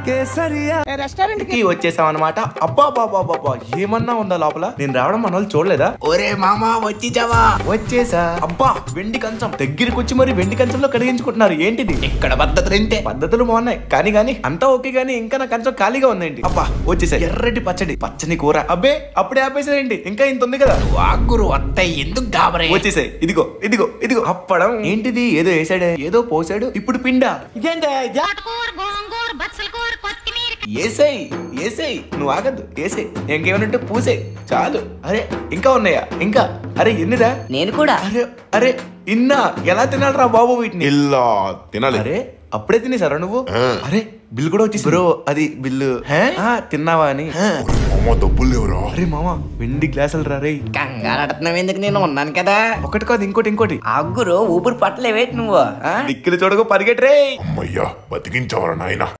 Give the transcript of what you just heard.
Restaurant కి వచ్చేసాం అనమాట అబ్బా బాబా బాబా ఏమన్నా ఉందా లోపల నేను రావడం మన వాళ్ళు చూడలేదా ఒరే మామా వచ్చేసావా వచ్చేసా అబ్బా వెండి కంచం దగ్గరికి వచ్చి మరి వెండి కంచంలో కడిగించుకుంటున్నారు ఏంటిది ఇక్కడ పద్ధతులు ఏంటి పద్ధతులు బాగున్నాయి కానీ కానీ అంతా ఓకే కానీ ఇంకా నా కంచం ఖాళీగా ఉందండి అబ్బా వచ్చేసా ఎర్రటి పచ్చడి పచ్చని కూర అబ్బే అప్పుడే ఆపేసాయండి ఇంకా ఇంత ఉంది కదా వాగురు అంత ఎందుకు గాబరే వచ్చేసాయి ఇదిగో ఇదిగో ఇదిగో అప్పడం ఏంటిది ఏదో వేసాడే ఏదో పోసాడు ఇప్పుడు పిండా ఇదేంటి తోటకూర గోంగూర బచ్చల కూర కొత్తిమీర ఏసై ఏసై నువ్వు ఆగద్దు ఏసై ఇంకేమనంటే పూసే చాలు అరే ఇంకా ఉన్నాయా ఇంకా అరే ఎన్నిరా నేను కూడా అరే అరే ఇన్నా ఎలా తినాలరా బాబు వీటిని ఇలా తినాలి అరే అప్పుడే తినేసారా నువ్వు అరే బిల్ కూడా వచ్చి బ్రో అది బిల్లు ఆ, తిన్నావా అని అమ్మ డబ్బులు లేవురా అరే మామ వెండి గ్లాసులు రా రే కంగారు అడుతున్నావు ఎందుకు నేను ఉన్నాను కదా ఒకటి కాదు ఇంకోటి ఇంకోటి అగ్గురు ఊపిరి పట్టలేవేటి నువ్వు ఆ? దిక్కులు చూడకు పరిగెట్ రే అమ్మయ్యా బతికించవరా నాయనా